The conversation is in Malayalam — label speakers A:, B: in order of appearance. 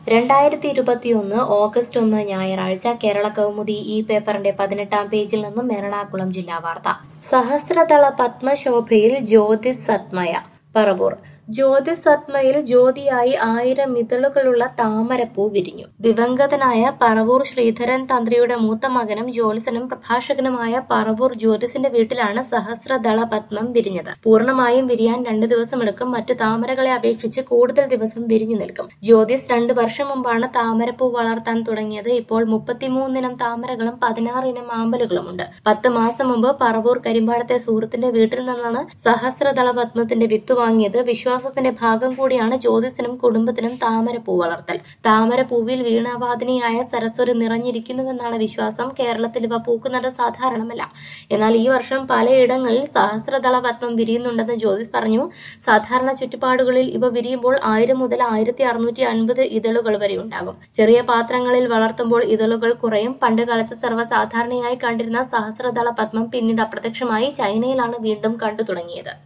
A: രണ്ടായിരത്തി ഇരുപത്തിയൊന്ന് ഓഗസ്റ്റ് ഒന്ന് ഞായറാഴ്ച കേരള കൗമുദി ഈ പേപ്പറിന്റെ പതിനെട്ടാം പേജിൽ നിന്നും എറണാകുളം ജില്ലാ വാർത്ത സഹസ്രദള പത്മശോഭയിൽ ജ്യോതിസ് സത്മയ പറവൂർ ജ്യോതിസ് സത്മയിൽ ജ്യോതിയായി ആയിരം ഇതളുകളുള്ള താമരപ്പൂ വിരിഞ്ഞു ദിവംഗതനായ പറവൂർ ശ്രീധരൻ തന്ത്രിയുടെ മൂത്ത മകനും ജ്യോത്സനും പ്രഭാഷകനുമായ പറവൂർ ജ്യോതിസിന്റെ വീട്ടിലാണ് സഹസ്രദള പത്മം വിരിഞ്ഞത് പൂർണ്ണമായും വിരിയാൻ രണ്ടു ദിവസമെടുക്കും മറ്റു താമരകളെ അപേക്ഷിച്ച് കൂടുതൽ ദിവസം വിരിഞ്ഞു നിൽക്കും ജ്യോതിസ് രണ്ടു വർഷം മുമ്പാണ് താമരപ്പൂ വളർത്താൻ തുടങ്ങിയത് ഇപ്പോൾ മുപ്പത്തിമൂന്നിനം താമരകളും പതിനാറിനം ആമ്പലുകളുമുണ്ട് പത്ത് മാസം മുമ്പ് പറവൂർ കരിമ്പാടത്തെ സുഹൃത്തിന്റെ വീട്ടിൽ നിന്നാണ് സഹസ്രദള പത്മത്തിന്റെ വിത്ത് വാങ്ങിയത് വിശ്വാസത്തിന്റെ ഭാഗം കൂടിയാണ് ജ്യോതിസിനും കുടുംബത്തിനും താമരപ്പൂ വളർത്തൽ താമരപ്പൂവിൽ വീണാവാദിനിയായ സരസ്വതി നിറഞ്ഞിരിക്കുന്നുവെന്നാണ് വിശ്വാസം കേരളത്തിൽ ഇവ പൂക്കുന്നത് സാധാരണമല്ല എന്നാൽ ഈ വർഷം പലയിടങ്ങളിൽ സഹസ്രദള പത്മം വിരിയുന്നുണ്ടെന്ന് ജ്യോതിസ് പറഞ്ഞു സാധാരണ ചുറ്റുപാടുകളിൽ ഇവ വിരിയുമ്പോൾ ആയിരം മുതൽ ആയിരത്തി അറുന്നൂറ്റി അൻപത് ഇതളുകൾ വരെ ഉണ്ടാകും ചെറിയ പാത്രങ്ങളിൽ വളർത്തുമ്പോൾ ഇതളുകൾ കുറയും പണ്ടുകാലത്ത് സർവ്വസാധാരണയായി കണ്ടിരുന്ന സഹസ്രദള പത്മം പിന്നീട് അപ്രത്യക്ഷമായി ചൈനയിലാണ് വീണ്ടും കണ്ടു തുടങ്ങിയത്